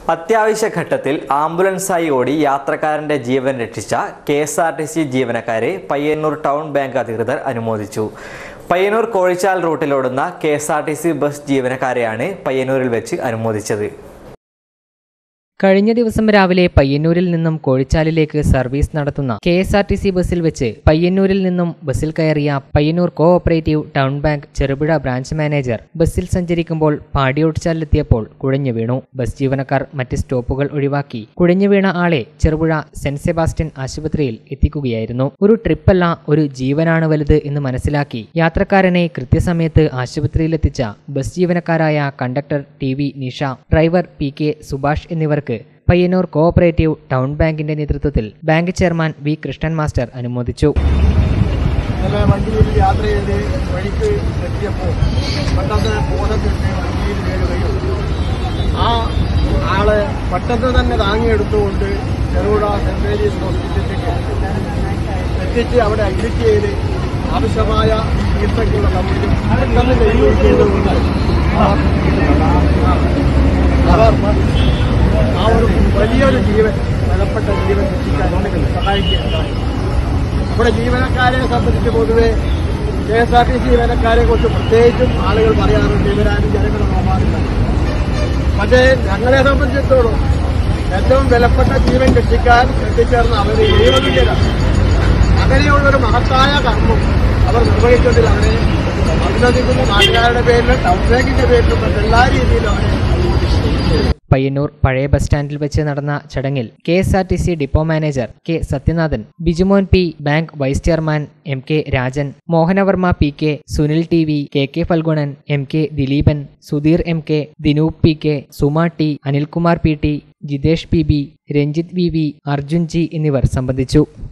അത്യാവശ്യ ഘട്ടത്തിൽ ആംബുലൻസായി ഓടി യാത്രക്കാരന്റെ ജീവൻ രക്ഷിച്ച K S R T C ജീവനക്കാരെ പയ്യന്നൂർ ടൗൺ ബാങ്ക് അധികൃതർ അനുമോദിച്ചു പയ്യന്നൂർ കോഴിച്ചാൽ റൂട്ടിലോടുന്ന K S R T C bus ജീവനക്കാരെയാണ് പയ്യന്നൂരിൽ വെച്ച് അനുമോദിച്ചത് കഴിഞ്ഞ ദിവസം രാവിലെ പയ്യന്നൂരിൽ നിന്നും കോഴിച്ചാലിലേക്ക് സർവീസ് നടത്തുന്ന K S R T C ബസ്സിൽ വെച്ച് പയ്യന്നൂരിൽ നിന്നും ബസ്സിൽ കയറിയ Payyanur cooperative town bank Cherupuzha branch manager ബസ്സിൽ സഞ്ചരിക്കുമ്പോൾ പാടിയോട്ടിച്ചാലിലെത്തിയപ്പോൾ കുഴഞ്ഞു വീണു ബസ് ജീവനക്കാർ മറ്റ് സ്റ്റോപ്പുകൾ ഒഴിവാക്കി കുഴഞ്ഞു വീണ ആളെ ചെറുപുഴ സെന്റ് സെബാസ്റ്റ്യൻ ആശുപത്രിയിൽ എത്തിക്കുകയായിരുന്നു ഒരു ട്രിപ്പല്ല ഒരു ജീവനാണ് വലുത് എന്ന് മനസ്സിലാക്കി യാത്രക്കാരനെ കൃത്യസമയത്ത് ആശുപത്രിയിലെത്തിച്ച ബസ് ജീവനക്കാരായ conductor T V Nisha driver P K Subhash എന്നിവർക്ക് പയ്യന്നൂർ കോഓപ്പറേറ്റീവ് ടൗൺ ബാങ്കിന്റെ നേതൃത്വത്തിൽ bank chairman V Krishnan master അനുമോദിച്ചു നല്ല വണ്ടിയിൽ യാത്ര ചെയ്ത് വഴിക്ക് എത്തിയപ്പോൾ പെട്ടെന്ന് ബോധം കിട്ടി വണ്ടിയിൽ വീഴുകയും ആ ആളെ പെട്ടെന്ന് തന്നെ താങ്ങിയെടുത്തുകൊണ്ട് ചെറുപുഴ സെന്റ് മേരീസ് ഹോസ്പിറ്റലിലേക്ക് എത്തിച്ച് അവിടെ അഡ്മിറ്റ് ചെയ്ത് ആവശ്യമായ ചികിത്സയ്ക്കുള്ള സൗകര്യം പെട്ടെന്ന് ഡെലിവറി ചെയ്തുകൊണ്ട് അവർ അവർ ആ ഒരു വലിയൊരു ജീവൻ ബലപ്പെട്ട ജീവൻ രക്ഷിക്കാൻ സഹായിക്കുകയുണ്ടായി നമ്മുടെ ജീവനക്കാരെ സംബന്ധിച്ച് പൊതുവെ K S R T C ജീവനക്കാരെ കുറിച്ച് പ്രത്യേകിച്ചും ആളുകൾ പറയാറുണ്ട് ഇവരാരും ജനങ്ങളെ നോക്കാറില്ല പക്ഷേ ഞങ്ങളെ സംബന്ധിച്ചിടത്തോളം ഏറ്റവും വിലപ്പെട്ട ജീവൻ രക്ഷിക്കാൻ എത്തിച്ചേർന്ന അവർ ദൈവതുല്യരാണ് അങ്ങനെയുള്ളൊരു മഹത്തായ കർമ്മം അവർ നിർവഹിച്ചതിൽ അവരെ അഭിനന്ദിക്കുന്ന നാട്ടുകാരുടെ പേരിലും ടൗൺ ബാങ്കിന്റെ പേരിലും എല്ലാ രീതിയിലും അവരെ അനുമോദിക്കുന്നു പയ്യന്നൂർ പഴയ ബസ് സ്റ്റാൻഡിൽ വെച്ച് നടന്ന ചടങ്ങിൽ K S R T C depot manager K Sathyanathan Bijumon P bank vice chairman M K Rajan Mohanavarma P K Sunil T V K K Phalgunan M K Dileepan Sudheer M K Dinoop P K Suma T Anilkumar P T Jithesh P B Ranjith V V Arjun G എന്നിവർ സംബന്ധിച്ചു